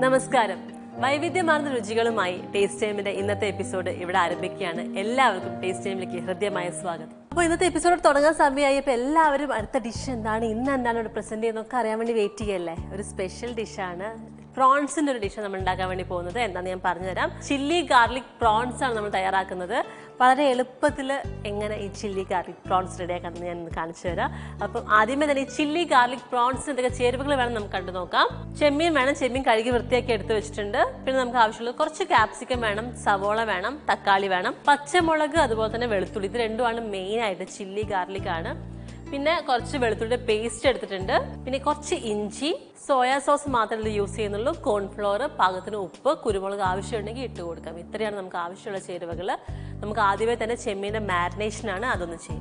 നമസ്കാരം വൈവിധ്യമാർന്ന രുചികളുമായി ടേസ്റ്റ് ടൈമിന്റെ ഇന്നത്തെ എപ്പിസോഡ് ഇവിടെ ആരംഭിക്കുകയാണ് എല്ലാവർക്കും ടേസ്റ്റ് ടൈമിലേക്ക് ഹൃദ്യമായ സ്വാഗതം അപ്പോൾ ഇന്നത്തെ എപ്പിസോഡ് തുടങ്ങാൻ സമയമായി അപ്പോൾ എല്ലാവരും അടുത്ത ഡിഷ് എന്താണ് ഇന്ന് എന്താണ് ഇവിടെ പ്രസന്റ് ചെയ്യുന്നതൊക്കെ അറിയാൻ വേണ്ടി വെയിറ്റ് ചെയ്യല്ലേ ഒരു സ്പെഷ്യൽ ഡിഷാണ് പ്രോൺസിന്റെ ഒരു ഡിഷ് നമ്മൾ ഉണ്ടാക്കാൻ വേണ്ടി പോകുന്നത് എന്താണെന്ന് ഞാൻ പറഞ്ഞുതരാം ചില്ലി ഗാർലിക് പ്രോൺസ് ആണ് നമ്മൾ തയ്യാറാക്കുന്നത് വളരെ എളുപ്പത്തിൽ എങ്ങനെ ഈ ചില്ലി ഗാർലിക് പ്രോൺസ് റെഡിയാക്കാമെന്ന് ഞാൻ ഇന്ന് കാണിച്ചു തരാം അപ്പം ആദ്യമേ തന്നെ ഈ ചില്ലി ഗാർലിക് പ്രോൺസിന് എന്തൊക്കെ ചേരുവകൾ വേണം നമുക്ക് കണ്ടു നോക്കാം ചെമ്മീൻ വേണം ചെമ്മീൻ കഴുകി വൃത്തിയാക്കി എടുത്ത് വെച്ചിട്ടുണ്ട് പിന്നെ നമുക്ക് ആവശ്യമുള്ളത് കുറച്ച് ക്യാപ്സിക്കം വേണം സവോള വേണം തക്കാളി വേണം പച്ചമുളക് അതുപോലെ തന്നെ വെളുത്തുള്ളി ഇത് രണ്ടുമാണ് മെയിൻ ആയിട്ട് ചില്ലി ഗാർലിക് ആണ് പിന്നെ കുറച്ച് വെളുത്തുള്ളിയുടെ പേസ്റ്റ് എടുത്തിട്ടുണ്ട് പിന്നെ കുറച്ച് ഇഞ്ചി സോയാ സോസ് മാത്രമേ യൂസ് ചെയ്യുന്നുള്ളൂ കോൺഫ്ലോർ പാകത്തിന് ഉപ്പ് കുരുമുളക് ആവശ്യമുണ്ടെങ്കിൽ ഇട്ട് കൊടുക്കാം ഇത്രയാണ് നമുക്ക് ആവശ്യമുള്ള ചേരുവകൾ നമുക്ക് ആദ്യമേ തന്നെ ചെമ്മീൻ്റെ മാരിനേഷനാണ് അതൊന്ന് ചെയ്യാം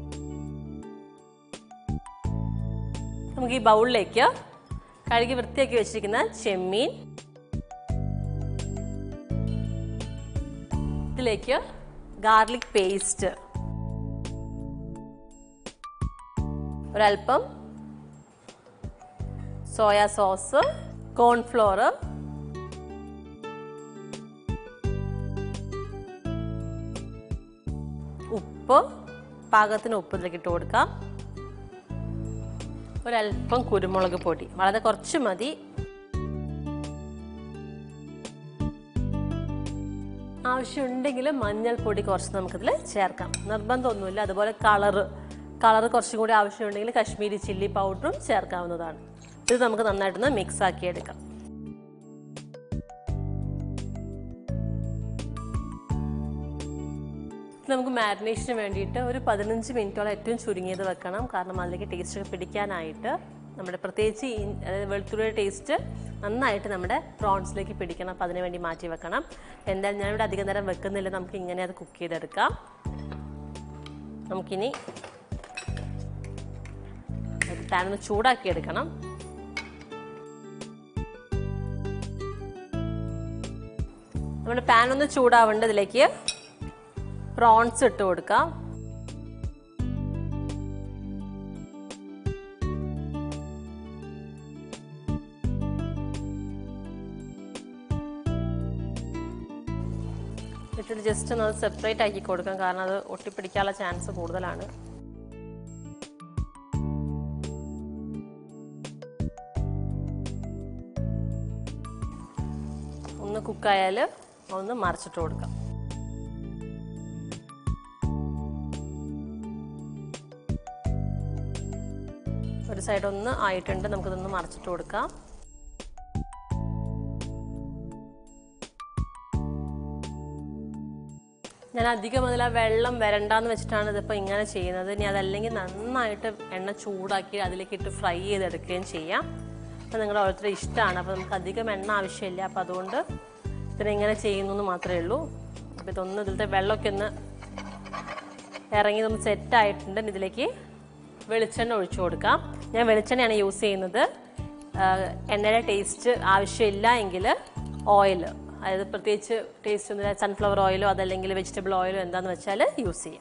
നമുക്ക് ഈ ബൗളിലേക്ക് കഴുകി വൃത്തിയാക്കി വെച്ചിരിക്കുന്ന ചെമ്മീൻ ഇതിലേക്ക് ഗാർലിക് പേസ്റ്റ് ഒരല്പം സോയാ സോസ് കോൺഫ്ലോർ ഉപ്പ് പാകത്തിന് ഉപ്പ് ഇതിലേക്ക് ഇട്ട് കൊടുക്കാം ഒരല്പം കുരുമുളക് പൊടി വളരെ കുറച്ച് മതി ആവശ്യമുണ്ടെങ്കിൽ മഞ്ഞൾപ്പൊടി കുറച്ച് നമുക്കിതിൽ ചേർക്കാം നിർബന്ധമൊന്നുമില്ല അതുപോലെ കളറ് കളർ കുറച്ചും കൂടി ആവശ്യമുണ്ടെങ്കിൽ കശ്മീരി ചില്ലി പൗഡറും ചേർക്കാവുന്നതാണ് ഇത് നമുക്ക് നന്നായിട്ടൊന്ന് മിക്സ് ആക്കി എടുക്കാം നമുക്ക് മാരിനേഷന് വേണ്ടിയിട്ട് ഒരു പതിനഞ്ച് മിനിറ്റോളം ഏറ്റവും ചുരുങ്ങിയത് വെക്കണം കാരണം അതിലേക്ക് ടേസ്റ്റ് പിടിക്കാനായിട്ട് നമ്മുടെ പ്രത്യേകിച്ച് ഈ അതായത് വെളുത്തുള്ളിയുടെ ടേസ്റ്റ് നന്നായിട്ട് നമ്മുടെ പ്രോൺസിലേക്ക് പിടിക്കണം അപ്പം അതിന് വേണ്ടി മാറ്റി വെക്കണം എന്തായാലും ഞാനിവിടെ അധികം നേരം വെക്കുന്നില്ല നമുക്ക് ഇങ്ങനെ അത് കുക്ക് ചെയ്തെടുക്കാം നമുക്കിനി പാൻ ഒന്ന് ചൂടാക്കി എടുക്കണം നമ്മുടെ പാൻ ഒന്ന് ചൂടാവേണ്ട ഇതിലേക്ക് പ്രോൺസ് ഇട്ട് കൊടുക്കാം ഇട്ടിട്ട് ജസ്റ്റ് ഒന്ന് സെപ്പറേറ്റ് ആക്കി കൊടുക്കാം കാരണം അത് ഒട്ടിപ്പിടിക്കാനുള്ള ചാൻസ് കൂടുതലാണ് ഒന്ന് കുക്കായാൽ ഒന്ന് മറിച്ചിട്ട് കൊടുക്കാം ഒരു സൈഡ് ഒന്ന് ആയിട്ടുണ്ട് നമുക്കിതൊന്ന് മറിച്ചിട്ട് കൊടുക്കാം ഞാൻ അധികം അതിൽ ആ വെള്ളം വരണ്ടാന്ന് വെച്ചിട്ടാണ് ഇതിപ്പോൾ ഇങ്ങനെ ചെയ്യുന്നത് ഇനി അതല്ലെങ്കിൽ നന്നായിട്ട് എണ്ണ ചൂടാക്കി അതിലേക്ക് ഇട്ട് ഫ്രൈ ചെയ്തെടുക്കുകയും ചെയ്യാം അപ്പം നിങ്ങളുടെ ഓരോരുത്തരുടെ ഇഷ്ടമാണ് അപ്പോൾ നമുക്ക് അധികം എണ്ണ ആവശ്യമില്ല അപ്പോൾ അതുകൊണ്ട് ഇതിനെങ്ങനെ ചെയ്യുന്നു എന്ന് മാത്രമേ ഉള്ളൂ അപ്പോൾ ഇതൊന്ന് ഇതിലത്തെ വെള്ളമൊക്കെ ഒന്ന് ഇറങ്ങി ഒന്ന് സെറ്റ് ആയിട്ടുണ്ട് ഇനി ഇതിലേക്ക് വെളിച്ചെണ്ണ ഒഴിച്ചു കൊടുക്കാം ഞാൻ വെളിച്ചെണ്ണയാണ് യൂസ് ചെയ്യുന്നത് ആഹ് എണ്ണയുടെ ടേസ്റ്റ് ആവശ്യമില്ല എങ്കിൽ ഓയിൽ അതായത് പ്രത്യേകിച്ച് ടേസ്റ്റ് ഒന്നും സൺഫ്ലവർ ഓയിലോ അതല്ലെങ്കിൽ വെജിറ്റബിൾ ഓയിലോ എന്താണെന്ന് വെച്ചാൽ യൂസ് ചെയ്യാം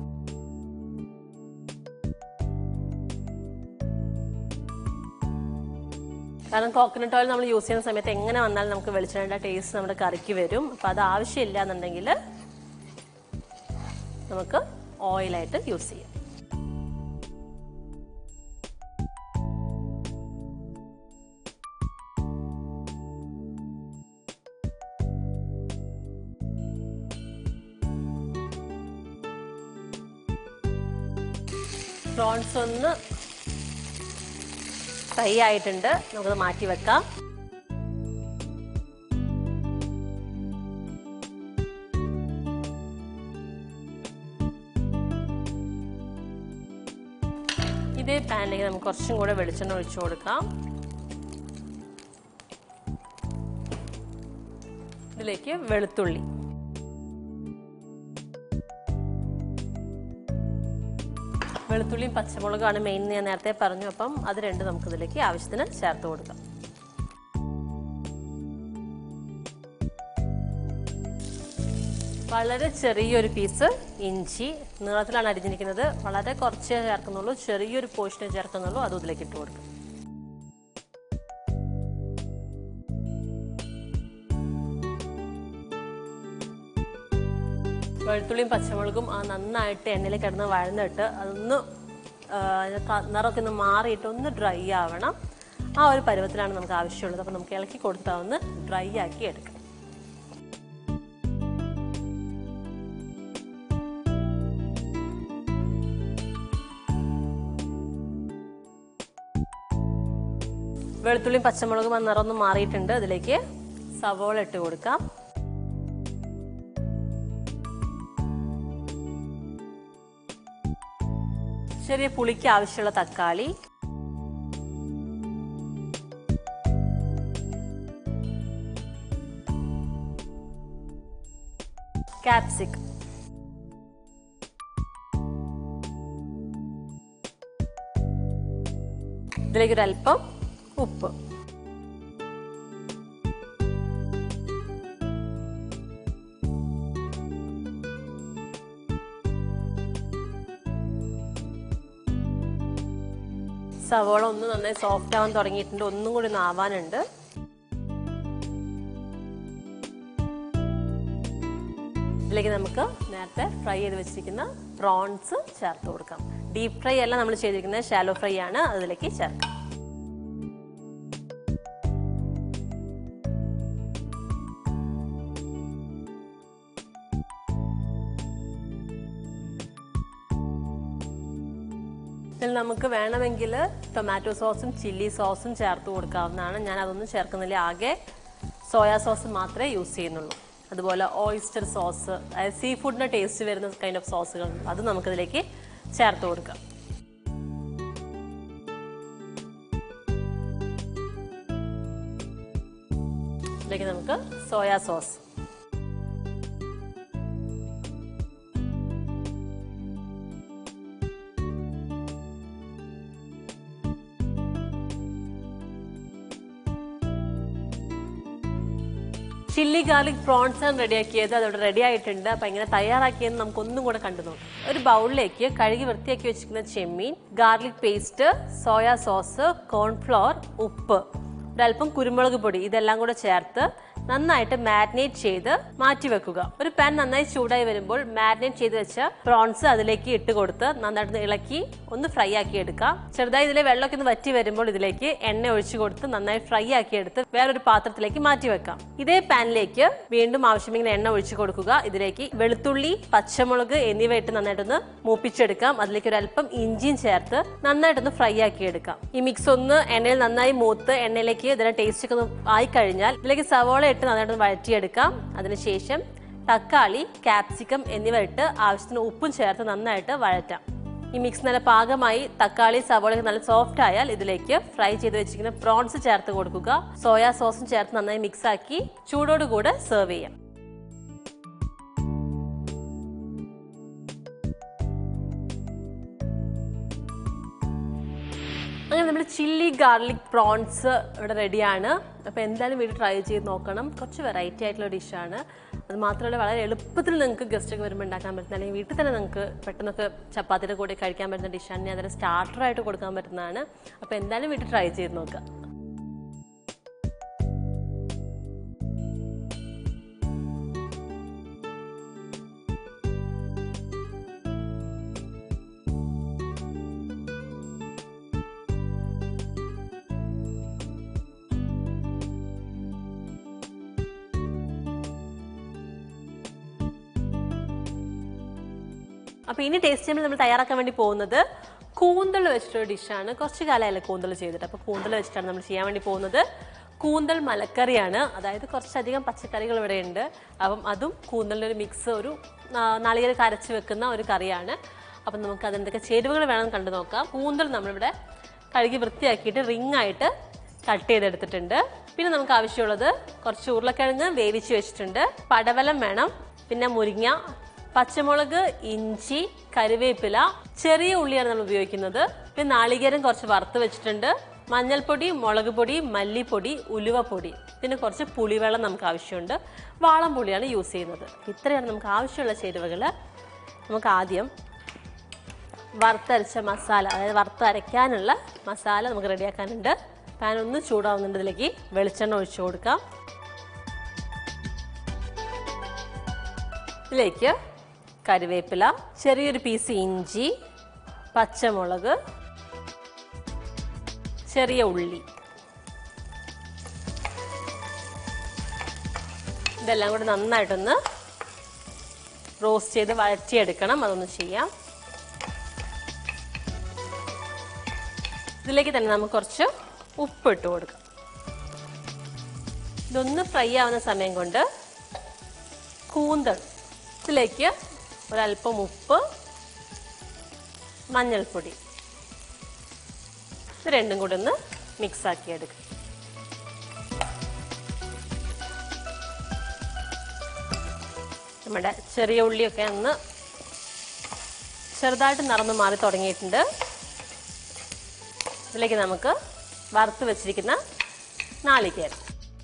കാരണം കോക്കനട്ട് ഓയിൽ നമ്മൾ യൂസ് ചെയ്യുന്ന സമയത്ത് എങ്ങനെ വന്നാലും നമുക്ക് വെളിച്ചെണ്ണയുടെ ടേസ്റ്റ് നമ്മുടെ കറിക്ക് വരും അപ്പോൾ അത് ആവശ്യമില്ല എന്നുണ്ടെങ്കിൽ നമുക്ക് ഓയിലായിട്ട് യൂസ് ചെയ്യാം പ്രോൺസ് ഒന്ന് ഫ്രൈ ആയിട്ടുണ്ട് നമുക്കത് മാറ്റി വെക്കാം ഇതേ പാനിലേക്ക് നമുക്ക് കുറച്ചും കൂടെ വെളിച്ചെണ്ണ ഒഴിച്ചു കൊടുക്കാം ഇതിലേക്ക് വെളുത്തുള്ളി വെളുത്തുള്ളിയും പച്ചമുളകാണ് മെയിൻ ഞാൻ നേരത്തെ പറഞ്ഞു അപ്പം അത് രണ്ട് നമുക്ക് ഇതിലേക്ക് ആവശ്യത്തിന് ചേർത്ത് കൊടുക്കാം വളരെ ചെറിയൊരു പീസ് ഇഞ്ചി നീളത്തിലാണ് അരിഞ്ഞിരിക്കുന്നത് വളരെ കുറച്ചേ ചേർക്കുന്നുള്ളൂ ചെറിയൊരു പോർഷനെ ചേർക്കുന്നുള്ളൂ അതും ഇതിലേക്ക് ഇട്ട് കൊടുക്കും വെളുത്തുള്ളിയും പച്ചമുളകും ആ നന്നായിട്ട് എണ്ണയിൽ കിടന്ന് വഴന്നിട്ട് അതൊന്ന് ആ, അതിന്റെ ക- നിറമൊക്കെ ഒന്ന് മാറിയിട്ട് ഒന്ന് ഡ്രൈ ആവണം ആ ഒരു പരുവത്തിലാണ് നമുക്ക് ആവശ്യമുള്ളത് അപ്പോൾ നമുക്ക് ഇളക്കി കൊടുത്താൽ ഒന്ന് ഡ്രൈ ആക്കി എടുക്കാം വെളുത്തുള്ളിയും പച്ചമുളകും ആ നിറം ഒന്ന് മാറിയിട്ടുണ്ട് അതിലേക്ക് സവോള ഇട്ട് കൊടുക്കാം ചെറിയ പുളിക്ക് ആവശ്യമുള്ള തക്കാളി ക്യാപ്സിക് ഇതിലേക്ക് ഒരു അല്പം ഉപ്പ് സവോള ഒന്ന് നന്നായി സോഫ്റ്റ് ആവാൻ തുടങ്ങിയിട്ടുണ്ട് ഒന്നും കൂടി ഒന്ന് ആവാനുണ്ട് ഇതിലേക്ക് നമുക്ക് നേരത്തെ ഫ്രൈ ചെയ്ത് വെച്ചിരിക്കുന്ന പ്രോൺസ് ചേർത്ത് കൊടുക്കാം ഡീപ് ഫ്രൈ അല്ല നമ്മൾ ചെയ്തിരിക്കുന്നത് ഷാലോ ഫ്രൈ ആണ് അതിലേക്ക് ചേർക്കാം ഇതിൽ നമുക്ക് വേണമെങ്കിൽ ടൊമാറ്റോ സോസും ചില്ലി സോസും ചേർത്ത് കൊടുക്കാവുന്നതാണ് ഞാൻ അതൊന്നും ചേർക്കുന്നില്ല ആകെ സോയാ സോസ് മാത്രമേ യൂസ് ചെയ്യുന്നുള്ളൂ അതുപോലെ ഓയിസ്റ്റർ സോസ് അതായത് സീ ഫുഡിന് ടേസ്റ്റ് വരുന്ന കൈൻഡ് ഓഫ് സോസുകൾ അത് നമുക്കിതിലേക്ക് ചേർത്ത് കൊടുക്കാം ഇതിലേക്ക് നമുക്ക് soya sauce chilli garlic prawns ആണ് റെഡിയാക്കിയത് അതോടെ റെഡി ആയിട്ടുണ്ട് അപ്പം എങ്ങനെ തയ്യാറാക്കിയെന്ന് നമുക്ക് ഒന്നും കൂടെ കണ്ടു നോക്കാം ഒരു ബൗളിലേക്ക് കഴുകി വൃത്തിയാക്കി വെച്ചിരിക്കുന്ന ചെമ്മീൻ garlic paste soya sauce cornflour ഉപ്പ് ഒരല്പം കുരുമുളക് പൊടി ഇതെല്ലാം കൂടെ ചേർത്ത് നന്നായിട്ട് മാരിനേറ്റ് ചെയ്ത് മാറ്റി വെക്കുക ഒരു പാൻ നന്നായി ചൂടായി വരുമ്പോൾ മാരിനേറ്റ് ചെയ്ത് വെച്ച പ്രോൺസ് അതിലേക്ക് ഇട്ട് കൊടുത്ത് നന്നായിട്ട് ഇളക്കി ഒന്ന് ഫ്രൈ ആക്കി എടുക്കാം ചെറുതായി ഇതിലെ വെള്ളമൊക്കെ ഒന്ന് വറ്റി വരുമ്പോൾ ഇതിലേക്ക് എണ്ണ ഒഴിച്ചു കൊടുത്ത് നന്നായി ഫ്രൈ ആക്കി എടുത്ത് വേറൊരു പാത്രത്തിലേക്ക് മാറ്റി വെക്കാം ഇതേ പാനിലേക്ക് വീണ്ടും ആവശ്യമെങ്കിൽ എണ്ണ ഒഴിച്ചു കൊടുക്കുക ഇതിലേക്ക് വെളുത്തുള്ളി പച്ചമുളക് എന്നിവ ഇട്ട് നന്നായിട്ടൊന്ന് മൂപ്പിച്ചെടുക്കാം അതിലേക്ക് ഒരു അല്പം ഇഞ്ചിയും ചേർത്ത് നന്നായിട്ടൊന്ന് ഫ്രൈ ആക്കി എടുക്കാം ഈ മിക്സ് ഒന്ന് എണ്ണയിൽ നന്നായി മൂത്ത് എണ്ണയിലേക്ക് ഇതിന്റെ ടേസ്റ്റ് ഒക്കെ ഒന്ന് ആയി കഴിഞ്ഞാൽ ഇതിലേക്ക് സവോള ഇട്ട് നന്നായിട്ട് വഴറ്റിയെടുക്കാം അതിനുശേഷം തക്കാളി ക്യാപ്സിക്കം എന്നിവ ഇട്ട് ആവശ്യത്തിന് ഉപ്പും ചേർത്ത് നന്നായിട്ട് വഴറ്റാം ഈ മിക്സ് നല്ല പാകമായി തക്കാളി സവോള നല്ല സോഫ്റ്റ് ആയാൽ ഇതിലേക്ക് ഫ്രൈ ചെയ്ത് വെച്ചിരിക്കുന്ന പ്രോൺസ് ചേർത്ത് കൊടുക്കുക സോയാ സോസും ചേർത്ത് നന്നായി മിക്സ് ആക്കി ചൂടോടുകൂടെ സെർവ് ചെയ്യാം അങ്ങനെ നമ്മുടെ ചില്ലി ഗാർലിക് പ്രോൺസ് ഇവിടെ റെഡിയാണ് അപ്പോൾ എന്തായാലും വീട്ടിൽ ട്രൈ ചെയ്ത് നോക്കണം കുറച്ച് വെറൈറ്റി ആയിട്ടുള്ള ഡിഷാണ് അത് മാത്രമല്ല വളരെ എളുപ്പത്തിൽ നിങ്ങൾക്ക് ഗസ്റ്റ് ഒക്കെ വരുമ്പോൾ ഉണ്ടാക്കാൻ പറ്റുന്ന അല്ലെങ്കിൽ വീട്ടിൽ തന്നെ നിങ്ങൾക്ക് പെട്ടെന്നൊക്കെ ചപ്പാത്തിയുടെ കൂടെ കഴിക്കാൻ പറ്റുന്ന ഡിഷാണ് ഞാൻ അതിന് സ്റ്റാർട്ടറായിട്ട് കൊടുക്കാൻ പറ്റുന്നതാണ് അപ്പോൾ എന്തായാലും വീട്ടിൽ ട്രൈ ചെയ്ത് നോക്കുക അപ്പോൾ ഇനി ടേസ്റ്റ് ചെയ്യുമ്പോൾ നമ്മൾ തയ്യാറാക്കാൻ വേണ്ടി പോകുന്നത് കൂന്തൽ വെച്ചിട്ടൊരു ഡിഷാണ് കുറച്ച് കാലമായല്ലേ കൂന്തൽ ചെയ്തിട്ട് അപ്പോൾ കൂന്തൽ വെച്ചിട്ടാണ് നമ്മൾ ചെയ്യാൻ വേണ്ടി പോകുന്നത് കൂന്തൽ മലക്കറിയാണ് അതായത് കുറച്ചധികം പച്ചക്കറികൾ ഇവിടെ ഉണ്ട് അപ്പം അതും കൂന്തലിൻ്റെ ഒരു മിക്സ് ഒരു ആ, നാളികേരം കരച്ച് വെക്കുന്ന ഒരു കറിയാണ് അപ്പം നമുക്ക് അതെന്തൊക്കെ ചേരുവകൾ വേണം കണ്ടു നോക്കാം കൂന്തൽ നമ്മളിവിടെ കഴുകി വൃത്തിയാക്കിയിട്ട് റിംഗ് ആയിട്ട് കട്ട് ചെയ്തെടുത്തിട്ടുണ്ട് പിന്നെ നമുക്ക് ആവശ്യമുള്ളത് കുറച്ച് ഉരുളക്കിഴങ്ങ് വേവിച്ച് വെച്ചിട്ടുണ്ട് പടവലം വേണം പിന്നെ മുരിങ്ങ പച്ചമുളക് ഇഞ്ചി കറിവേപ്പില ചെറിയ ഉള്ളിയാണ് നമ്മൾ ഉപയോഗിക്കുന്നത് പിന്നെ നാളികേരം കുറച്ച് വറുത്ത് വെച്ചിട്ടുണ്ട് മഞ്ഞൾപ്പൊടി മുളക് പൊടി മല്ലിപ്പൊടി ഉലുവപ്പൊടി പിന്നെ കുറച്ച് പുളിവെള്ളം നമുക്ക് ആവശ്യമുണ്ട് വാളം പുളിയാണ് യൂസ് ചെയ്യുന്നത് ഇത്രയാണ് നമുക്ക് ആവശ്യമുള്ള ചേരുവകൾ നമുക്ക് ആദ്യം വറുത്തരച്ച മസാല അതായത് വറുത്തരയ്ക്കാനുള്ള മസാല നമുക്ക് റെഡിയാക്കാനുണ്ട് പാൻ ഒന്ന് ചൂടാവുന്നുണ്ട് ഇതിലേക്ക് വെളിച്ചെണ്ണ ഒഴിച്ചു കൊടുക്കാം ഇതിലേക്ക് കറിവേപ്പില ചെറിയൊരു പീസ് ഇഞ്ചി പച്ചമുളക് ചെറിയ ഉള്ളി ഇതെല്ലാം കൂടി നന്നായിട്ടൊന്ന് റോസ്റ്റ് ചെയ്ത് വഴറ്റിയെടുക്കണം അതൊന്ന് ചെയ്യാം ഇതിലേക്ക് തന്നെ നമുക്ക് കുറച്ച് ഉപ്പ് ഇട്ട് കൊടുക്കാം ഇതൊന്ന് ഫ്രൈ ആവുന്ന സമയം കൊണ്ട് കൂന്തൽ ഇതിലേക്ക് ഒരല്പം ഉപ്പ് മഞ്ഞൾപ്പൊടി ഇത് രണ്ടും കൂടി ഒന്ന് മിക്സ് ആക്കി എടുക്കുക നമ്മുടെ ചെറിയ ഉള്ളിയൊക്കെ ഒന്ന് ചെറുതായിട്ട് നിറന്ന് മാറി തുടങ്ങിയിട്ടുണ്ട് ഇതിലേക്ക് നമുക്ക് വറുത്ത് വെച്ചിരിക്കുന്ന നാളികേരം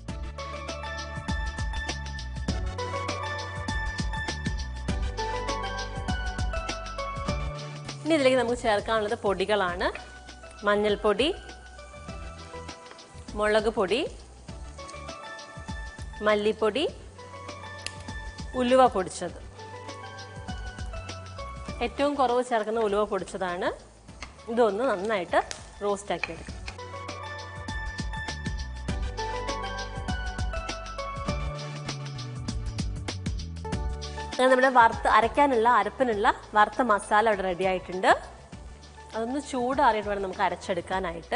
ഇനി ഇതിലേക്ക് നമുക്ക് ചേർക്കാനുള്ളത് പൊടികളാണ് മഞ്ഞൾപ്പൊടി മുളക് പൊടി മല്ലിപ്പൊടി ഉലുവ പൊടിച്ചത് ഏറ്റവും കുറവ് ചേർക്കുന്ന ഉലുവ പൊടിച്ചതാണ് ഇതൊന്ന് നന്നായിട്ട് റോസ്റ്റ് ആക്കി എടുക്കും അങ്ങനെ നമ്മുടെ വറുത്ത് അരയ്ക്കാനുള്ള അരപ്പിനുള്ള വറുത്ത മസാല ഇവിടെ റെഡി ആയിട്ടുണ്ട് അതൊന്ന് ചൂടാറിയിട്ട് വേണം നമുക്ക് അരച്ചെടുക്കാനായിട്ട്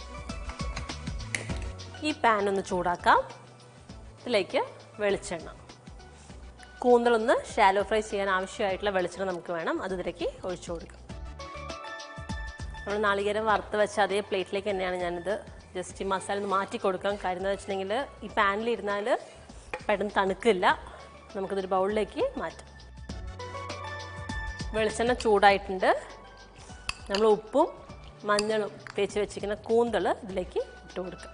ഈ പാൻ ഒന്ന് ചൂടാക്കാം ഇതിലേക്ക് വെളിച്ചെണ്ണ കൂന്തളൊന്ന് ഷാലോ ഫ്രൈ ചെയ്യാൻ ആവശ്യമായിട്ടുള്ള വെളിച്ചെണ്ണ നമുക്ക് വേണം അത് ഇതിലേക്ക് ഒഴിച്ചു കൊടുക്കാം നമ്മൾ നാളികേരം വറുത്ത് വെച്ച അതേ പ്ലേറ്റിലേക്ക് തന്നെയാണ് ഞാനിത് ജസ്റ്റ് ഈ മസാല ഒന്ന് മാറ്റി കൊടുക്കാം കാര്യം എന്താ വെച്ചിട്ടുണ്ടെങ്കിൽ ഈ പാനിലിരുന്നാൽ പെട്ടെന്ന് തണുക്കില്ല നമുക്കിതൊരു ബൗളിലേക്ക് മാറ്റാം വെളിച്ചെണ്ണ ചൂടായിട്ടുണ്ട് നമ്മൾ ഉപ്പും മഞ്ഞളും തേച്ച് വെച്ചിരിക്കുന്ന കൂന്തൾ ഇതിലേക്ക് ഇട്ട് കൊടുക്കാം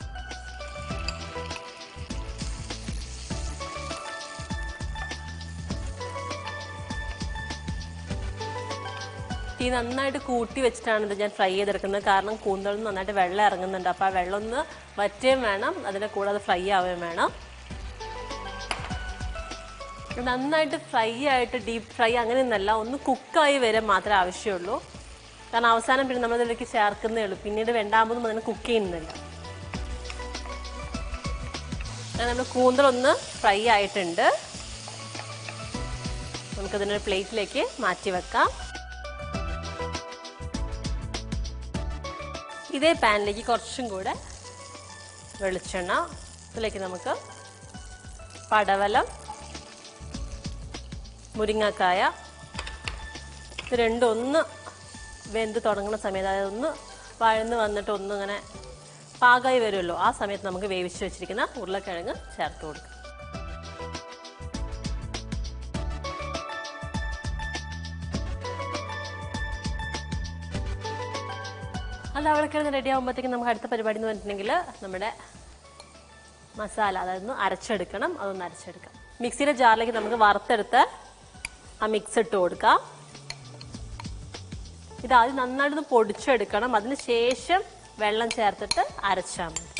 തീ നന്നായിട്ട് കൂട്ടി വെച്ചിട്ടാണ് ഇത് ഞാൻ ഫ്രൈ ചെയ്തെടുക്കുന്നത് കാരണം കൂന്തളിൽ നിന്ന് നന്നായിട്ട് വെള്ളം ഇറങ്ങുന്നുണ്ട് അപ്പോൾ ആ വെള്ളം ഒന്ന് വറ്റുകയും വേണം അതിൻ്റെ കൂടെ അത് ഫ്രൈ ആവുകയും വേണം നന്നായിട്ട് ഫ്രൈ ആയിട്ട് ഡീപ്പ് ഫ്രൈ അങ്ങനെയൊന്നല്ല ഒന്ന് കുക്കായി വരെ മാത്രമേ ആവശ്യമുള്ളൂ കാരണം അവസാനം പിന്നെ നമ്മൾ ഇതിലേക്ക് ചേർക്കുന്നേ ഉള്ളൂ പിന്നീട് വേണ്ടാകുമ്പോൾ അതിനെ കുക്ക് ചെയ്യുന്നില്ല അങ്ങനെ നമ്മൾ കൂന്തളൊന്ന് ഫ്രൈ ആയിട്ടുണ്ട് നമുക്കതിനൊരു പ്ലേറ്റിലേക്ക് മാറ്റി വെക്കാം ഇതേ പാനിലേക്ക് കുറച്ചും കൂടെ വെളിച്ചെണ്ണ ഇതിലേക്ക് നമുക്ക് പടവലം മുരിങ്ങക്കായ ഇത് രണ്ടും ഒന്ന് വെന്ത് തുടങ്ങുന്ന സമയത്ത് അതായത് ഒന്ന് വഴന്ന് വന്നിട്ട് ഒന്ന് ഇങ്ങനെ പാകമായി വരുമല്ലോ ആ സമയത്ത് നമുക്ക് വേവിച്ച് വെച്ചിരിക്കുന്ന ഉരുളക്കിഴങ്ങ് ചേർത്ത് കൊടുക്കാം അത് അവിടെ കിടന്ന് റെഡി ആകുമ്പോഴത്തേക്കും നമുക്ക് അടുത്ത പരിപാടി എന്ന് പറഞ്ഞിട്ടുണ്ടെങ്കിൽ നമ്മുടെ മസാല അതായത് ഒന്ന് അരച്ചെടുക്കണം അതൊന്ന് അരച്ചെടുക്കാം മിക്സിയുടെ ജാറിലേക്ക് നമുക്ക് വറുത്തെടുത്ത് ആ മിക്സ് ഇട്ട് കൊടുക്കാം ഇത് ആദ്യം നന്നായിട്ടൊന്ന് പൊടിച്ചെടുക്കണം അതിന് ശേഷം വെള്ളം ചേർത്തിട്ട് അരച്ചാൽ മതി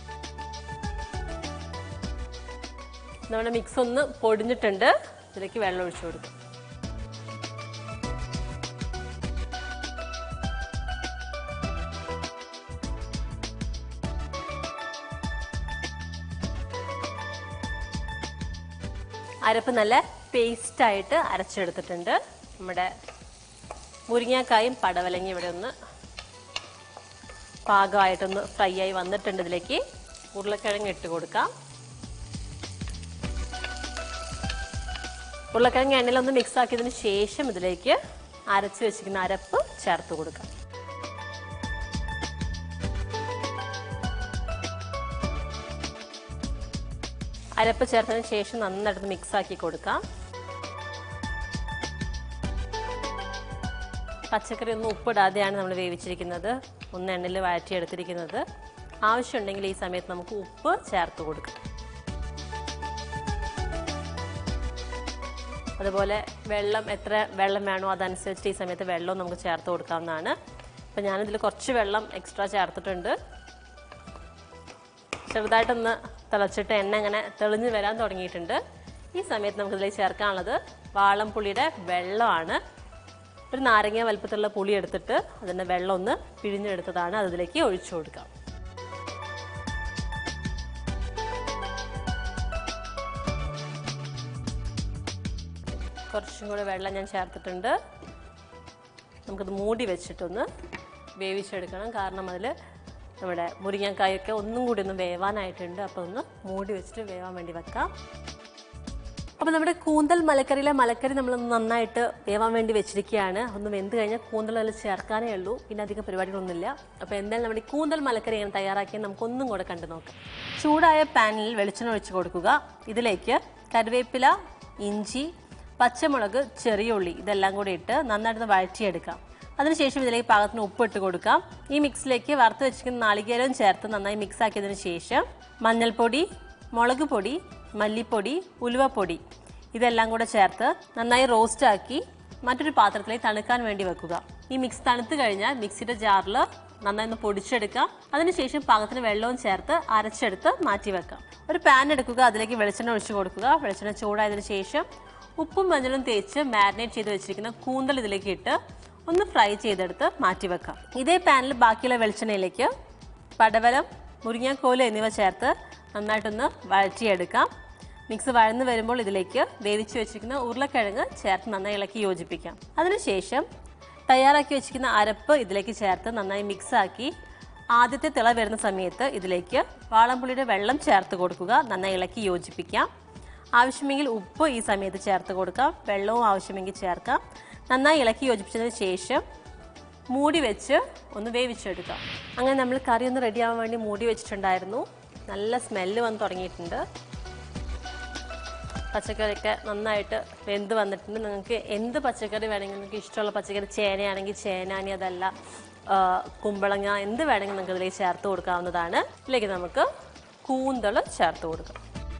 നമ്മുടെ മിക്സ് ഒന്ന് പൊടിഞ്ഞിട്ടുണ്ട് ഇതിലേക്ക് വെള്ളം ഒഴിച്ചു കൊടുക്കും അരപ്പ് നല്ല പേസ്റ്റായിട്ട് അരച്ചെടുത്തിട്ടുണ്ട് നമ്മുടെ മുരിങ്ങാക്കായും പടവലങ്ങി ഇവിടെ ഒന്ന് പാകമായിട്ടൊന്ന് ഫ്രൈ ആയി വന്നിട്ടുണ്ട് ഇതിലേക്ക് ഉരുളക്കിഴങ്ങ് ഇട്ട് കൊടുക്കാം ഉരുളക്കിഴങ്ങ് എണ്ണയിലൊന്ന് മിക്സ് ആക്കിയതിന് ശേഷം ഇതിലേക്ക് അരച്ച് വെച്ചിരിക്കുന്ന അരപ്പ് ചേർത്ത് കൊടുക്കാം അരപ്പ് ചേർത്തതിന് ശേഷം നന്നായിട്ട് മിക്സ് ആക്കി കൊടുക്കാം പച്ചക്കറി ഒന്നും ഉപ്പിടാതെയാണ് നമ്മൾ വേവിച്ചിരിക്കുന്നത് ഒന്ന് എണ്ണയിൽ വഴറ്റിയെടുത്തിരിക്കുന്നത് ആവശ്യമുണ്ടെങ്കിൽ ഈ സമയത്ത് നമുക്ക് ഉപ്പ് ചേർത്ത് കൊടുക്കാം അതുപോലെ വെള്ളം എത്ര വെള്ളം വേണോ അതനുസരിച്ച് ഈ സമയത്ത് വെള്ളം നമുക്ക് ചേർത്ത് കൊടുക്കാവുന്നതാണ് അപ്പം ഞാനിതിൽ കുറച്ച് വെള്ളം എക്സ്ട്രാ ചേർത്തിട്ടുണ്ട് ചെറുതായിട്ടൊന്ന് തിളച്ചിട്ട് എണ്ണ ഇങ്ങനെ തെളിഞ്ഞ് വരാൻ തുടങ്ങിയിട്ടുണ്ട് ഈ സമയത്ത് നമുക്ക് ഇതിലേക്ക് ചേർക്കാനുള്ളത് വാളംപുളിയുടെ വെള്ളമാണ് ഒരു നാരങ്ങ വലുപ്പത്തിലുള്ള പുളി എടുത്തിട്ട് അതിൻ്റെ വെള്ളം ഒന്ന് പിഴിഞ്ഞെടുത്തതാണ് അതിലേക്ക് ഒഴിച്ചു കൊടുക്കാം കുറച്ചും കൂടെ വെള്ളം ഞാൻ ചേർത്തിട്ടുണ്ട് നമുക്കത് മൂടി വെച്ചിട്ടൊന്ന് വേവിച്ചെടുക്കണം കാരണം അതിൽ നമ്മുടെ മുരിങ്ങക്കായൊക്കെ ഒന്നും കൂടി ഒന്ന് വേവാനായിട്ടുണ്ട് അപ്പോൾ ഒന്ന് മൂടി വെച്ചിട്ട് വേവാൻ വേണ്ടി വെക്കാം അപ്പോൾ നമ്മുടെ കൂന്തൽ മലക്കറിയിലെ മലക്കറി നമ്മൾ നന്നായിട്ട് വേവാൻ വേണ്ടി വെച്ചിരിക്കുകയാണ് ഒന്ന് വെന്ത് കഴിഞ്ഞാൽ കൂന്തൽ അതിൽ ചേർക്കാനേ ഉള്ളൂ പിന്നെ അധികം പരിപാടികളൊന്നുമില്ല അപ്പോൾ എന്തായാലും നമ്മുടെ ഈ കൂന്തൽ മലക്കറി ഞാൻ തയ്യാറാക്കിയാൽ നമുക്കൊന്നും കൂടെ കണ്ടു നോക്കാം ചൂടായ പാനിൽ വെളിച്ചെണ്ണ ഒഴിച്ച് കൊടുക്കുക ഇതിലേക്ക് കറിവേപ്പില ഇഞ്ചി പച്ചമുളക് ചെറിയ ഉള്ളി ഇതെല്ലാം കൂടി ഇട്ട് നന്നായിട്ട് വഴറ്റിയെടുക്കാം അതിനുശേഷം ഇതിലേക്ക് പാകത്തിന് ഉപ്പ് ഇട്ട് കൊടുക്കാം ഈ മിക്സിലേക്ക് വറുത്ത് വെച്ചിരിക്കുന്ന നാളികേരവും ചേർത്ത് നന്നായി മിക്സ് ആക്കിയതിന് ശേഷം മഞ്ഞൾപ്പൊടി മുളക് പൊടി മല്ലിപ്പൊടി ഉലുവപ്പൊടി ഇതെല്ലാം കൂടെ ചേർത്ത് നന്നായി റോസ്റ്റ് ആക്കി മറ്റൊരു പാത്രത്തിലേക്ക് തണുക്കാൻ വേണ്ടി വെക്കുക ഈ മിക്സ് തണുത്ത് കഴിഞ്ഞാൽ മിക്സിയുടെ ജാറിൽ നന്നായി ഒന്ന് പൊടിച്ചെടുക്കാം അതിനുശേഷം പാകത്തിന് വെള്ളവും ചേർത്ത് അരച്ചെടുത്ത് മാറ്റി വെക്കാം ഒരു പാൻ എടുക്കുക അതിലേക്ക് വെളിച്ചെണ്ണ ഒഴിച്ചു കൊടുക്കുക വെളിച്ചെണ്ണ ചൂടായതിനു ശേഷം ഉപ്പും മഞ്ഞളും തേച്ച് മാരിനേറ്റ് ചെയ്ത് വെച്ചിരിക്കുന്ന കൂന്തൽ ഇതിലേക്ക് ഇട്ട് ഒന്ന് ഫ്രൈ ചെയ്തെടുത്ത് മാറ്റി വെക്കാം ഇതേ പാനിൽ ബാക്കിയുള്ള വെളിച്ചെണ്ണയിലേക്ക് പടവലം മുരിങ്ങാക്കോല് എന്നിവ ചേർത്ത് നന്നായിട്ടൊന്ന് വഴറ്റിയെടുക്കാം മിക്സ് വഴന്ന് വരുമ്പോൾ ഇതിലേക്ക് വേവിച്ച് വെച്ചിരിക്കുന്ന ഉരുളക്കിഴങ്ങ് ചേർത്ത് നന്നായി ഇളക്കി യോജിപ്പിക്കാം അതിനുശേഷം തയ്യാറാക്കി വെച്ചിരിക്കുന്ന അരപ്പ് ഇതിലേക്ക് ചേർത്ത് നന്നായി മിക്സാക്കി ആദ്യത്തെ തിള വരുന്ന സമയത്ത് ഇതിലേക്ക് വാളംപുളിയുടെ വെള്ളം ചേർത്ത് കൊടുക്കുക നന്നായി ഇളക്കി യോജിപ്പിക്കാം ആവശ്യമെങ്കിൽ ഉപ്പ് ഈ സമയത്ത് ചേർത്ത് കൊടുക്കാം വെള്ളവും ആവശ്യമെങ്കിൽ ചേർക്കാം നന്നായി ഇളക്കി യോജിപ്പിച്ചതിന് ശേഷം മൂടി വെച്ച് ഒന്ന് വേവിച്ചെടുക്കാം അങ്ങനെ നമ്മൾ കറി ഒന്ന് റെഡിയാവാൻ വേണ്ടി മൂടി വെച്ചിട്ടുണ്ടായിരുന്നു നല്ല സ്മെല്ല് വന്ന് തുടങ്ങിയിട്ടുണ്ട് പച്ചക്കറിയൊക്കെ നന്നായിട്ട് വെന്ത് വന്നിട്ടുണ്ട് നിങ്ങൾക്ക് എന്ത് പച്ചക്കറി വേണമെങ്കിലും നിങ്ങൾക്ക് ഇഷ്ടമുള്ള പച്ചക്കറി ചേനയാണെങ്കിൽ ചേന ഇനി അതല്ല ആ, കുമ്പളങ്ങ എന്ത് വേണമെങ്കിലും നിങ്ങൾക്ക് ഇതിലേക്ക് ചേർത്ത് കൊടുക്കാവുന്നതാണ് ഇതിലേക്ക് നമുക്ക് കൂന്തൾ ചേർത്ത് കൊടുക്കാം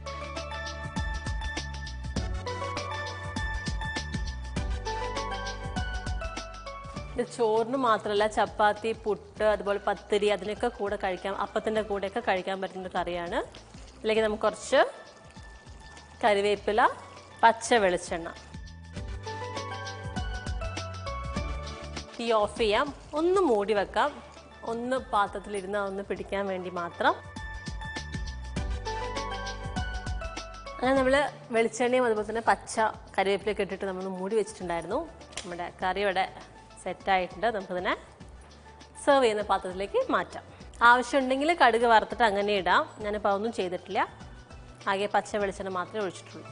ഇത് ചോറിന് മാത്രമല്ല ചപ്പാത്തി പുട്ട് അതുപോലെ പത്തിരി അതിനൊക്കെ കൂടെ കഴിക്കാം അപ്പത്തിൻ്റെ കൂടെയൊക്കെ കഴിക്കാൻ പറ്റുന്ന കറിയാണ് ഇതിലേക്ക് നമുക്ക് കുറച്ച് കറിവേപ്പില പച്ച വെളിച്ചെണ്ണ തീ ഓഫ് ചെയ്യാം ഒന്ന് മൂടി വെക്കാം ഒന്ന് പാത്രത്തിലിരുന്ന് ഒന്ന് പിടിക്കാൻ വേണ്ടി മാത്രം അങ്ങനെ നമ്മൾ വെളിച്ചെണ്ണയും അതുപോലെ തന്നെ പച്ച കറിവേപ്പിലൊക്കെ ഇട്ടിട്ട് നമ്മൾ മൂടി വെച്ചിട്ടുണ്ടായിരുന്നു നമ്മുടെ കറി ഇവിടെ സെറ്റായിട്ടുണ്ട് നമുക്കതിനെ സെർവ് ചെയ്യുന്ന പാത്രത്തിലേക്ക് മാറ്റാം ആവശ്യമുണ്ടെങ്കിൽ കടുക് വറുത്തിട്ട് അങ്ങനെ ഇടാം ഞാനിപ്പോൾ അതൊന്നും ചെയ്തിട്ടില്ല ആകെ പച്ച വെളിച്ചെണ്ണ മാത്രമേ ഒഴിച്ചിട്ടുള്ളൂ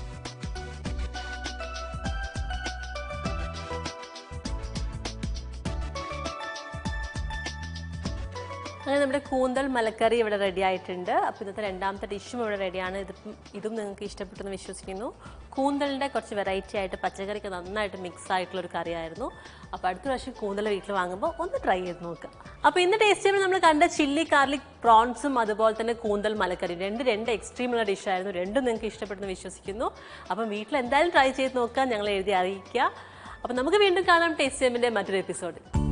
അങ്ങനെ നമ്മുടെ കൂന്തൽ മലക്കറി ഇവിടെ റെഡി ആയിട്ടുണ്ട് അപ്പോൾ ഇന്നത്തെ രണ്ടാമത്തെ ഡിഷും ഇവിടെ റെഡിയാണ് ഇതിപ്പം ഇതും നിങ്ങൾക്ക് ഇഷ്ടപ്പെട്ടെന്ന് വിശ്വസിക്കുന്നു കൂന്തലിൻ്റെ കുറച്ച് വെറൈറ്റി ആയിട്ട് പച്ചക്കറിക്ക് നന്നായിട്ട് മിക്സ് ആയിട്ടുള്ള ഒരു കറിയായിരുന്നു അപ്പോൾ അടുത്ത പ്രാവശ്യം കൂന്തൽ വീട്ടിൽ വാങ്ങുമ്പോൾ ഒന്ന് ട്രൈ ചെയ്ത് നോക്കുക അപ്പോൾ ഇന്ന് ടേസ്റ്റ് ചെയ്യുമ്പോൾ നമ്മൾ കണ്ട ചില്ലി കാർലിക് പ്രോൺസും അതുപോലെ തന്നെ കൂന്തൽ മലക്കറി രണ്ട് രണ്ട് എക്സ്ട്രീമുള്ള ഡിഷായിരുന്നു രണ്ടും നിങ്ങൾക്ക് ഇഷ്ടപ്പെട്ടെന്ന് വിശ്വസിക്കുന്നു അപ്പം വീട്ടിൽ എന്തായാലും ട്രൈ ചെയ്ത് നോക്കുക ഞങ്ങളെ എഴുതി അറിയിക്കുക അപ്പം നമുക്ക് വീണ്ടും കാണാം ടേസ്റ്റ് ചെയ്യുമ്പോൾ മറ്റൊരു എപ്പിസോഡ്